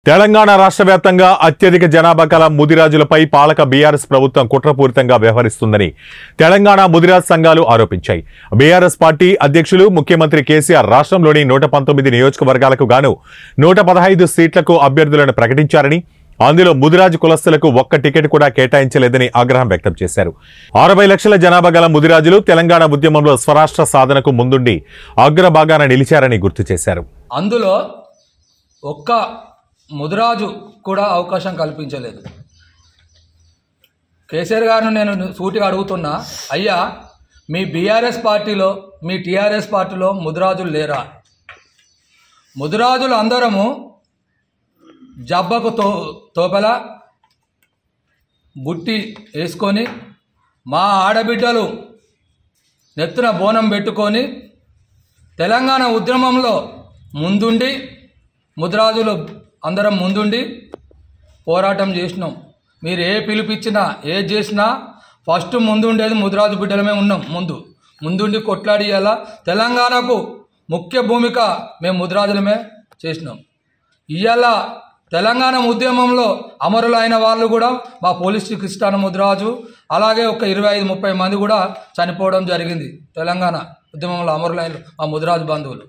తెలంగాణ రాష్ట్ర వ్యాప్తంగా అత్యధిక జనాభా గల ముదిరాజులపై పాలక బీఆర్ఎస్ ప్రభుత్వం కుట్రపూరితంగా వ్యవహరిస్తుందని తెలంగాణ ముదిరాజ్ సంఘాలు ఆరోపించాయి బీఆర్ఎస్ పార్టీ అధ్యక్షులు ముఖ్యమంత్రి కేసీఆర్ రాష్ట్రంలోని నూట పంతొమ్మిది నియోజకవర్గాలకు గాను నూట పదహైదు సీట్లకు అభ్యర్థులను ప్రకటించారని అందులో ముదిరాజు కులస్తులకు ఒక్క టికెట్ కూడా కేటాయించలేదని ఆగ్రహం వ్యక్తం చేశారు అరవై లక్షల జనాభా గల ముదిరాజులు తెలంగాణ ఉద్యమంలో స్వరాష్ట్ర సాధనకు ముందుండి అగ్రభాగాన నిలిచారని గుర్తు చేశారు అందులో ఒక్క ముదిరాజు కూడా అవకాశం కల్పించలేదు కేసీఆర్ గారిని నేను సూటిగా అడుగుతున్నా అయ్యా మీ బీఆర్ఎస్ పార్టీలో మీ టీఆర్ఎస్ పార్టీలో ముదిరాజులు లేరా ముదిరాజులు అందరము జబ్బకు తో తోపల బుట్టి వేసుకొని మా ఆడబిడ్డలు నెత్తున బోనం పెట్టుకొని తెలంగాణ ఉద్యమంలో ముందుండి ముద్రాజులు అందరం ముందుండి పోరాటం చేసినాం మీరు ఏ పిలిపించినా ఏ చేసినా ఫస్ట్ ముందుండేది ముద్రాజు బిడ్డలమే ఉన్నాం ముందు ముందుండి కొట్లాడి ఇలా తెలంగాణకు ముఖ్య భూమిక మేము ముద్రాజులమే చేసినాం ఇవాళ తెలంగాణ ఉద్యమంలో అమరులైన వాళ్ళు కూడా మా పోలీస్ కృష్ణ ముద్రాజు అలాగే ఒక ఇరవై ఐదు ముప్పై మంది కూడా చనిపోవడం జరిగింది తెలంగాణ ఉద్యమంలో అమరులైన మా ముద్రాజు బంధువులు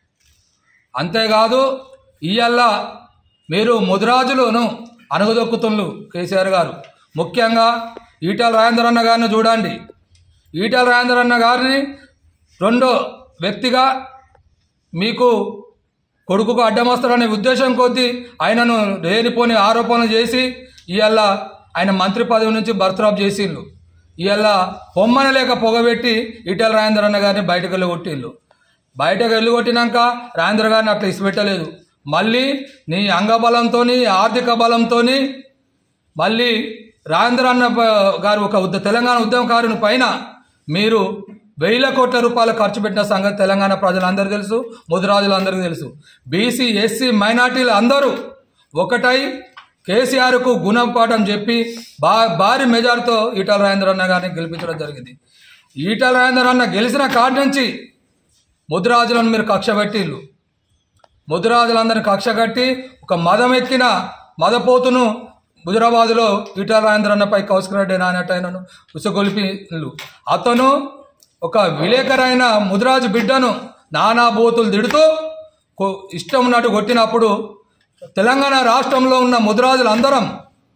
అంతేకాదు ఇయ్యల్ల మీరు ముదిరాజులను అణగదొక్కుతున్నారు కేసీఆర్ గారు ముఖ్యంగా ఈటల రాజేంద్ర అన్న గారిని చూడండి ఈటల రాజేంద్ర అన్న గారిని రెండో వ్యక్తిగా మీకు కొడుకుకు అడ్డం వస్తాడనే ఉద్దేశం కొద్దీ ఆయనను లేనిపోని ఆరోపణలు చేసి ఇవాళ ఆయన మంత్రి పదవి నుంచి బర్తరాఫ్ చేసిండ్రు ఇవాళ పొమ్మన లేక పొగబెట్టి ఈటల రాజేంద్ర అన్న గారిని బయటకు వెళ్ళగొట్టిండ్రు బయటకు వెళ్ళగొట్టినాక రాజేంద్ర గారిని అట్లా ఇసిపెట్టలేదు మళ్ళీ నీ అంగబలంతో ఆర్థిక బలంతో మళ్ళీ రాజేంద్ర అన్న ప- గారు ఒక ఉద్ద తెలంగాణ ఉద్యమకారుని పైన మీరు వేల కోట్ల రూపాయలు ఖర్చు పెట్టిన సంగతి తెలంగాణ ప్రజలందరూ తెలుసు ముదిరాజులందరికీ తెలుసు బీసీ ఎస్సీ మైనార్టీలు అందరూ ఒకటై కేసీఆర్కు గుణపాఠం చెప్పి బా భారీ మెజార్తో ఈటల రాజేంద్ర అన్న గారిని గెలిపించడం జరిగింది ఈటల రాజేంద్ర అన్న గెలిచిన కాడి నుంచి ముదిరాజులను మీరు కక్ష పెట్టిళ్ళు ముదిరాజులందరినీ కక్ష కట్టి ఒక మదం ఎక్కిన మదపోతును హుజరాబాదులో ఈటల రాజేంద్రన్నపై కౌశకరెడ్డి నానటైనను ఉసగొలిపిళ్ళు అతను ఒక విలేకరైన ముదిరాజు బిడ్డను నానా బూతులు తిడుతూ కొ- ఇష్టం ఉన్నట్టు కొట్టినప్పుడు తెలంగాణ రాష్ట్రంలో ఉన్న ముదిరాజులు అందరం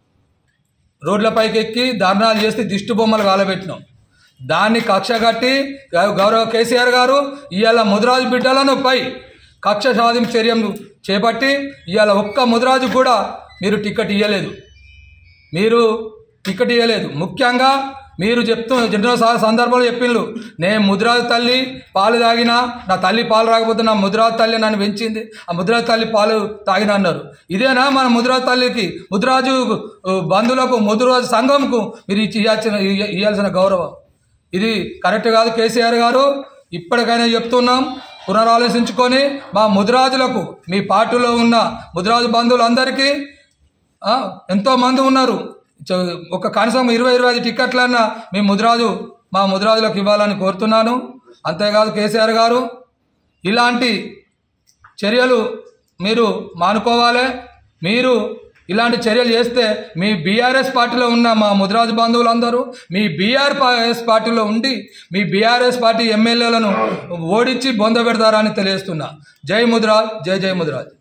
రోడ్లపైకి ఎక్కి ధర్నాలు చేసి దిష్టి బొమ్మలు కాలబెట్టినాం దాన్ని కక్ష కట్టి గౌ- గౌరవ కేసీఆర్ గారు ఇవాళ ముదిరాజు బిడ్డలను పై కక్ష సాధింపు చర్యలు చేపట్టి ఇవాళ ఒక్క ముదిరాజు కూడా మీరు టికెట్ ఇవ్వలేదు మీరు టికెట్ ఇవ్వలేదు ముఖ్యంగా మీరు చెప్తూ జనరల్ సా- సందర్భంలో చెప్పిండ్రు నేను ముద్రాజు తల్లి పాలు తాగినా నా తల్లి పాలు రాకపోతే నా ముద్రాజు తల్లి నన్ను పెంచింది ఆ ముద్రాజు తల్లి పాలు తాగిన అన్నారు ఇదేనా మన ముద్రాజు తల్లికి ముద్రాజు ఉ, బంధువులకు ముద్రాజు సంఘంకు మీరు ఇచ్చి ఇవ్వాల్సిన ఇయ్య- ఇవ్వాల్సిన గౌరవం ఇది కరెక్ట్ కాదు కేసీఆర్ గారు ఇప్పటికైనా చెప్తున్నాం పునరాలోచించుకొని మా ముదిరాజులకు మీ పార్టీలో ఉన్న ముదిరాజు బంధువులందరికీ ఆ, ఎంతో మంది ఉన్నారు చ- ఒక కనీసం ఇరవై ఇరవై ఐదు టికెట్లన్నా మీ ముదిరాజు మా ముదిరాజులకు ఇవ్వాలని కోరుతున్నాను అంతేకాదు కేసీఆర్ గారు ఇలాంటి చర్యలు మీరు మానుకోవాలి మీరు ఇలాంటి చర్యలు చేస్తే మీ బీఆర్ఎస్ పార్టీలో ఉన్న మా ముదిరాజు బంధువులందరూ మీ బీఆర్ఎస్ పార్టీలో ఉండి మీ బీఆర్ఎస్ పార్టీ ఎమ్మెల్యేలను ఓడించి బొంద పెడతారని తెలియజేస్తున్నా జై ముదిరాజ్ జై జై ముదిరాజ్